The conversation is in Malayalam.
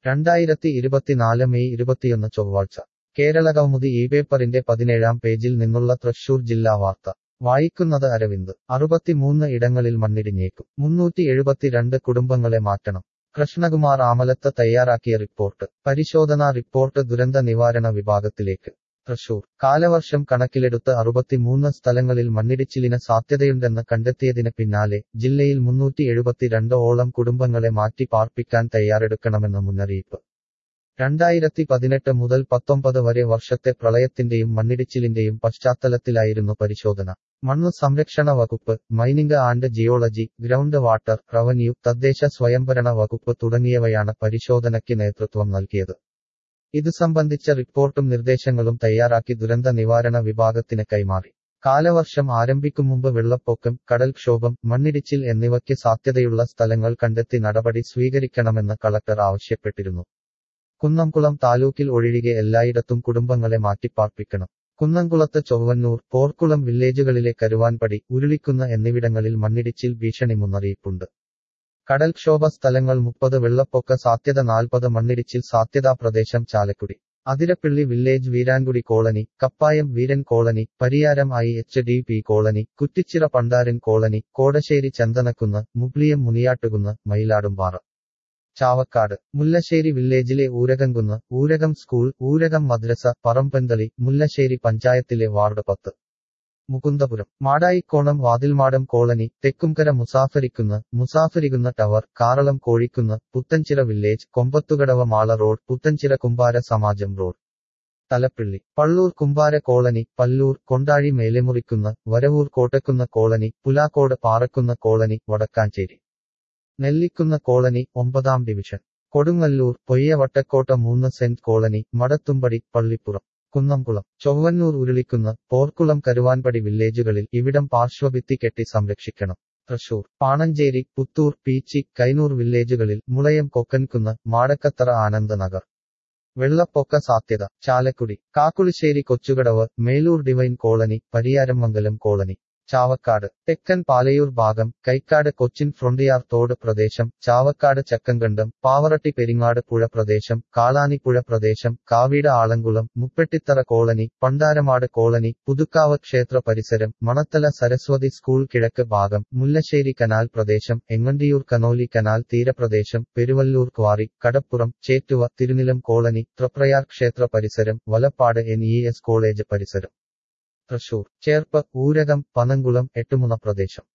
രണ്ടായിരത്തി ഇരുപത്തിനാല് മെയ് ഇരുപത്തിയൊന്ന് ചൊവ്വാഴ്ച കേരള കൗമുദി ഈ പേപ്പറിന്റെ പതിനേഴാം പേജിൽ നിന്നുള്ള തൃശൂർ ജില്ലാ വാർത്ത വായിക്കുന്നത് അരവിന്ദ് അറുപത്തിമൂന്ന് ഇടങ്ങളിൽ മണ്ണിടിഞ്ഞേക്കും മുന്നൂറ്റി എഴുപത്തിരണ്ട് കുടുംബങ്ങളെ മാറ്റണം കൃഷ്ണകുമാർ ആമലത്ത് തയ്യാറാക്കിയ റിപ്പോർട്ട് പരിശോധനാ റിപ്പോർട്ട് ദുരന്ത നിവാരണ വിഭാഗത്തിലേക്ക് തൃശൂർ കാലവർഷം കണക്കിലെടുത്ത് അറുപത്തിമൂന്ന് സ്ഥലങ്ങളിൽ മണ്ണിടിച്ചിലിന് സാധ്യതയുണ്ടെന്ന് കണ്ടെത്തിയതിന് പിന്നാലെ ജില്ലയിൽ മുന്നൂറ്റി എഴുപത്തിരണ്ട് ഓളം കുടുംബങ്ങളെ മാറ്റി പാർപ്പിക്കാൻ തയ്യാറെടുക്കണമെന്ന് മുന്നറിയിപ്പ് രണ്ടായിരത്തി പതിനെട്ട് മുതൽ പത്തൊമ്പത് വരെ വർഷത്തെ പ്രളയത്തിന്റെയും മണ്ണിടിച്ചിലിന്റെയും പശ്ചാത്തലത്തിലായിരുന്നു പരിശോധന മണ്ണു സംരക്ഷണ വകുപ്പ് mining and geology ground water revenue തദ്ദേശ സ്വയംഭരണ വകുപ്പ് തുടങ്ങിയവയാണ് പരിശോധനയ്ക്ക് നേതൃത്വം നൽകിയത് ഇത് സംബന്ധിച്ച റിപ്പോർട്ടും നിർദ്ദേശങ്ങളും തയ്യാറാക്കി ദുരന്ത നിവാരണ വിഭാഗത്തിന് കൈമാറി കാലവർഷം ആരംഭിക്കും മുമ്പ് വെള്ളപ്പൊക്കം കടൽക്ഷോഭം മണ്ണിടിച്ചിൽ എന്നിവയ്ക്ക് സാധ്യതയുള്ള സ്ഥലങ്ങൾ കണ്ടെത്തി നടപടി സ്വീകരിക്കണമെന്ന് കളക്ടർ ആവശ്യപ്പെട്ടിരുന്നു കുന്നംകുളം താലൂക്കിൽ ഒഴികെ എല്ലായിടത്തും കുടുംബങ്ങളെ മാറ്റിപ്പാർപ്പിക്കണം കുന്നംകുളത്ത് ചൊവ്വന്നൂർ പോർക്കുളം വില്ലേജുകളിലെ കരുവാൻപടി ഉരുളിക്കുന്ന എന്നിവിടങ്ങളിൽ മണ്ണിടിച്ചിൽ ഭീഷണി മുന്നറിയിപ്പുണ്ട് കടൽക്ഷോഭ സ്ഥലങ്ങൾ മുപ്പത് വെള്ളപ്പൊക്ക സാധ്യത നാൽപ്പത് മണ്ണിടിച്ചിൽ സാധ്യതാ പ്രദേശം Chalakudy Athirappilly village Veerankudi colony Kappayam Veeran colony Pariyaram I H D P colony Kuttichira Pandaran colony Kodassery Chandanakkunnu Mupliyam Muniyattukunnu Mayiladumpara Chavakkad Mullassery വില്ലേജിലെ ഊരകംകുന്ന് ഊരകം സ്കൂൾ ഊരകം മദ്രസ പറമ്പന്തളി മുല്ലശ്ശേരി പഞ്ചായത്തിലെ വാർഡ് പത്ത് Mukundapuram Madayikonam Vathilmadam colony Thekkumkara Musafarikkunnu Musafarikunna tower Karalam Kozhikkunnu Puthenchira village Kombathukadava Mala road Puthenchira Kumbara Samajam road Thalappilly Pallur Kumbara colony Pallur Kondazhy Melemurikkunnu Varavoor Kottakkunna colony Pulakode പാറക്കുന്ന colony Wadakkanchery Nellikkunna colony ഒമ്പതാം ഡിവിഷൻ കൊടുങ്ങല്ലൂർ പൊയ്യ വട്ടക്കോട്ട മൂന്ന് സെന്റ് കോളനി മടത്തുംപടി പള്ളിപ്പുറം കുന്നംകുളം ചൊവ്വന്നൂർ ഉരുളിക്കുന്ന് പോർക്കുളം കരുവാൻപടി വില്ലേജുകളിൽ ഇവിടം പാർശ്വഭിത്തി കെട്ടി സംരക്ഷിക്കണം തൃശൂർ പാണഞ്ചേരി പുത്തൂർ പീച്ചി കൈനൂർ വില്ലേജുകളിൽ മുളയം കൊക്കൻകുന്ന് മാടക്കത്തറ ആനന്ദനഗർ വെള്ളപ്പൊക്ക സാധ്യത Chalakudy Kakkulissery Kochukadavu Meloor divine colony Pariyaramangalam colony Chavakkad തെക്കൻ പാലയൂർ ഭാഗം കൈക്കാട് കൊച്ചിൻ ഫ്രൊണ്ടിയാർ തോട് പ്രദേശം ചാവക്കാട് ചക്കങ്കണ്ടം പാവറട്ടി പെരിങ്ങാട് പുഴ പ്രദേശം കാളാനിപ്പുഴ പ്രദേശം കാവീട് ആളങ്കുളം മുപ്പെട്ടിത്തറ കോളനി പണ്ടാരമാട് കോളനി പുതുക്കാവ് ക്ഷേത്ര പരിസരം മണത്തല സരസ്വതി സ്കൂൾ കിഴക്ക് ഭാഗം മുല്ലശ്ശേരി കനാൽ പ്രദേശം എങ്ങണ്ടിയൂർ കനോലി കനാൽ തീരപ്രദേശം പെരുവല്ലൂർ ക്വാറി കടപ്പുറം ചേറ്റുവ തിരുനിലം കോളനി ത്രപ്രയാർ ക്ഷേത്ര പരിസരം Valappad N E S college പരിസരം തൃശൂർ ചേർപ്പ് ഊരകം പനങ്കുളം എട്ടുമുന പ്രദേശം